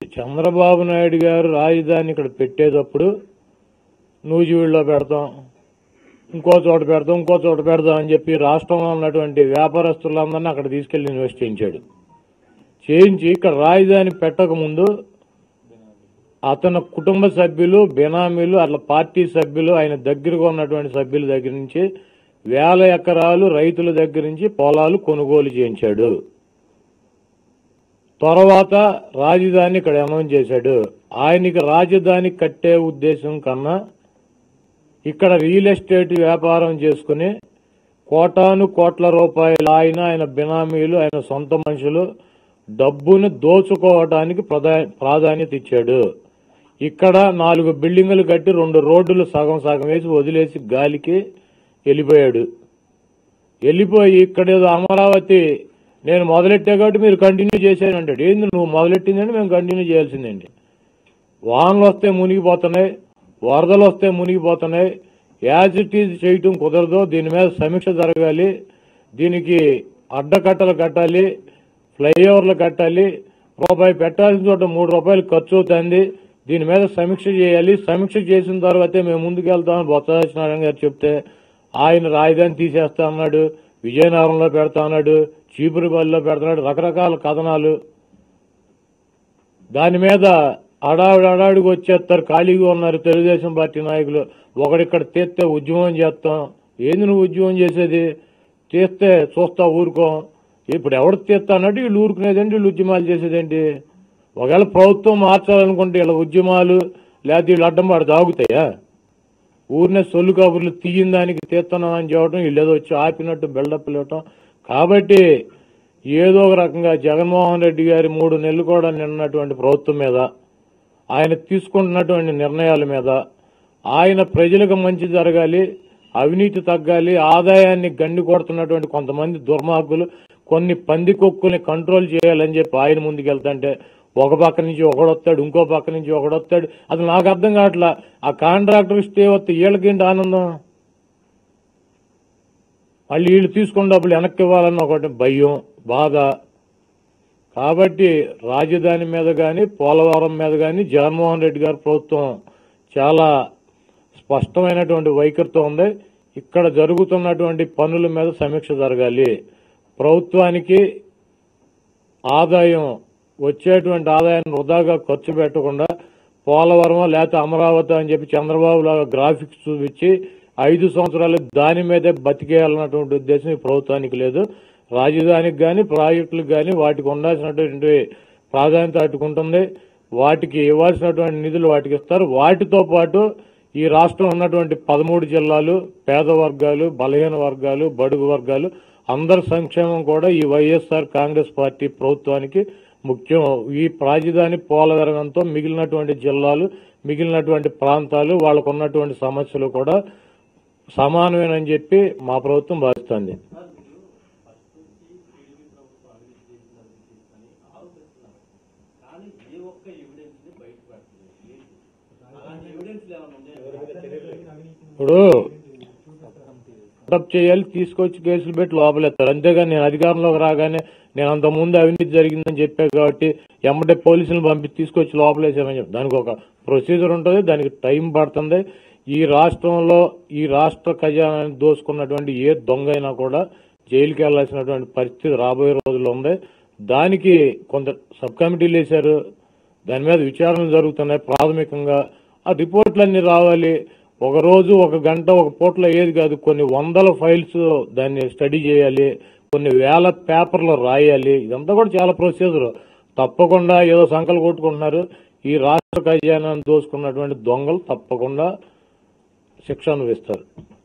చంద్రబాబు నాయుడు గారు రాజధాని ఇక్కడ పెట్టేటప్పుడు నూజివీడులో పెడతాం ఇంకో చోట పెడతాం ఇంకో చోట పెడతాం అని చెప్పి రాష్ట్రంలో ఉన్నటువంటి వ్యాపారస్తులందరినీ అక్కడ తీసుకెళ్లి ఇన్వెస్ట్ చేయించాడు చేయించి ఇక్కడ రాజధాని పెట్టక ముందు అతని కుటుంబ సభ్యులు బినామీలు అట్లా పార్టీ సభ్యులు ఆయన దగ్గరగా ఉన్నటువంటి సభ్యుల దగ్గర నుంచి వేల ఎకరాలు రైతుల దగ్గర నుంచి పొలాలు కొనుగోలు చేయించాడు తర్వాత రాజధాని ఇక్కడ అనౌన్స్ చేశాడు ఆయనకి రాజధాని కట్టే ఉద్దేశం కన్నా ఇక్కడ రియల్ ఎస్టేట్ వ్యాపారం చేసుకుని కోటాను కోట్ల రూపాయలు ఆయన ఆయన బినామీలు ఆయన సొంత మనుషులు డబ్బును దోచుకోవడానికి ప్రధా- ప్రాధాన్యత ఇచ్చాడు ఇక్కడ నాలుగు బిల్డింగులు కట్టి రెండు రోడ్లు సగం సగం వేసి వదిలేసి గాలికి వెళ్ళిపోయాడు వెళ్ళిపోయి ఇక్కడ ఏదో అమరావతి నేను మొదలెట్టా కాబట్టి మీరు కంటిన్యూ చేశాను అంటాడు ఏంది నువ్వు మొదలెట్టిందంటే మేము కంటిన్యూ చేయాల్సిందండి వానలు వస్తే మునిగిపోతున్నాయి వరదలు వస్తే మునిగిపోతున్నాయి యాజ్ ఇట్ ఈజ్ చేయటం కుదరదు దీని మీద సమీక్ష జరగాలి దీనికి అడ్డకట్టలు కట్టాలి ఫ్లైఓవర్లు కట్టాలి రూపాయి పెట్టాల్సిన చోట మూడు రూపాయలు ఖర్చు అవుతుంది దీని మీద సమీక్ష చేయాలి సమీక్ష చేసిన తర్వాతే మేము ముందుకు వెళ్తామని బొత్స సత్యనారాయణ గారు చెప్తే ఆయన రాజధాని తీసేస్తా అన్నాడు విజయనగరంలో పెడతా అన్నాడు చీపురుపల్లిలో పెడతాడు రకరకాల కథనాలు దాని మీద అడావిడి అడావిడికి వచ్చేస్తారు ఖాళీగా ఉన్నారు తెలుగుదేశం పార్టీ నాయకులు ఒకడిక్కడ తీస్తే ఉద్యమం చేస్తాం ఏంది నువ్వు ఉద్యమం చేసేది తీస్తే చూస్తా ఊరుకోం ఇప్పుడు ఎవడు తీస్తా అన్నట్టు వీళ్ళు ఊరుకునేదేంటి వీళ్ళు ఉద్యమాలు చేసేదేంటి ఒకవేళ ప్రభుత్వం మార్చాలనుకుంటే వీళ్ళ ఉద్యమాలు లేకపోతే వీళ్ళు అడ్డం పడి తాగుతాయా ఊరినే సొల్లు కబుర్లు తీయిన దానికి తీస్తున్నాం అని చెప్పడం వీళ్ళు ఏదో వచ్చి ఆపినట్టు బిల్డప్ ఇవ్వటం కాబట్టి ఏదో ఒక రకంగా జగన్మోహన్ రెడ్డి గారి మూడు నెలలు కూడా నిన్నటువంటి ప్రభుత్వం మీద ఆయన తీసుకుంటున్నటువంటి నిర్ణయాల మీద ఆయన ప్రజలకు మంచి జరగాలి అవినీతి తగ్గాలి ఆదాయాన్ని గండి కొడుతున్నటువంటి కొంతమంది దుర్మార్గులు కొన్ని పందికొక్కుల్ని కంట్రోల్ చేయాలని చెప్పి ఆయన ముందుకెళ్తుంటే ఒక పక్క నుంచి ఒకడొస్తాడు ఇంకో పక్క నుంచి ఒకడొస్తాడు అది నాకు అర్థం కావట్లా ఆ కాంట్రాక్టర్ స్టే వస్తే వీళ్ళకేంటి ఆనందం మళ్ళీ వీళ్ళు తీసుకున్న డబ్బులు వెనక్కి ఇవ్వాలన్న ఒకటి భయం బాధ కాబట్టి రాజధాని మీద కానీ పోలవరం మీద కానీ జగన్మోహన్ రెడ్డి గారి ప్రభుత్వం చాలా స్పష్టమైనటువంటి వైఖరితో ఉంది ఇక్కడ జరుగుతున్నటువంటి పనుల మీద సమీక్ష జరగాలి ప్రభుత్వానికి ఆదాయం వచ్చేటువంటి ఆదాయాన్ని వృధాగా ఖర్చు పెట్టకుండా పోలవరం లేకపోతే అమరావతి అని చెప్పి చంద్రబాబు లాగా గ్రాఫిక్స్ చూపించి ఐదు సంవత్సరాలు దాని మీదే బతికేయాలన్నటువంటి ఉద్దేశం ఈ ప్రభుత్వానికి లేదు రాజధానికి కానీ ప్రాజెక్టులకు కానీ వాటికి ఉండాల్సినటువంటి ప్రాధాన్యత అట్టుకుంటుంది వాటికి ఇవ్వాల్సినటువంటి నిధులు వాటికి ఇస్తారు వాటితో పాటు ఈ రాష్ట్రం ఉన్నటువంటి పదమూడు జిల్లాలు పేద వర్గాలు బలహీన వర్గాలు బడుగు వర్గాలు అందరి సంక్షేమం కూడా ఈ వైఎస్ఆర్ కాంగ్రెస్ పార్టీ ప్రభుత్వానికి ముఖ్యం ఈ రాజధాని పోలవరంతో మిగిలినటువంటి జిల్లాలు మిగిలినటువంటి ప్రాంతాలు వాళ్ళకు ఉన్నటువంటి సమస్యలు కూడా సమానమేనని చెప్పి మా ప్రభుత్వం భావిస్తుంది కానీ ఏ ఒక్క ఎవిడెన్స్ ని బయట పెట్టలేదు అలాంటి ఎవిడెన్స్ ఏమైనా ఉన్నాయా ఇప్పుడు అడప్ చేయాలి తీసుకొచ్చి కేసులు పెట్టి లోపలేస్తారు అంతేగాని నేను అధికారంలోకి రాగానే నేను అంత ముందు అవినీతి జరిగిందని చెప్పా కాబట్టి ఎమ్మటే పోలీసులను పంపి తీసుకొచ్చి లోపలేసామని చెప్పి దానికి ఒక ప్రొసీజర్ ఉంటుంది దానికి టైం పడుతుంది ఈ రాష్ట్రంలో ఈ రాష్ట్ర ఖజానాన్ని దోసుకున్నటువంటి ఏ దొంగ అయినా కూడా జైలుకి వెళ్లాల్సినటువంటి పరిస్థితి రాబోయే రోజుల్లో ఉంది దానికి కొంత సబ్ కమిటీలు వేశారు దాని మీద విచారణలు జరుగుతున్నాయి ప్రాథమికంగా ఆ రిపోర్ట్లన్నీ రావాలి ఒక రోజు ఒక గంట ఒక పూటలో ఏది కాదు కొన్ని వందల ఫైల్స్ దాన్ని స్టడీ చేయాలి కొన్ని వేల పేపర్లు రాయాలి ఇదంతా కూడా చాలా ప్రొసీజర్ తప్పకుండా ఏదో సంకలు కొట్టుకుంటున్నారు ఈ రాష్ట్ర ఖజానాన్ని దోసుకున్నటువంటి దొంగలు తప్పకుండా శిక్ష అనుభవిస్తారు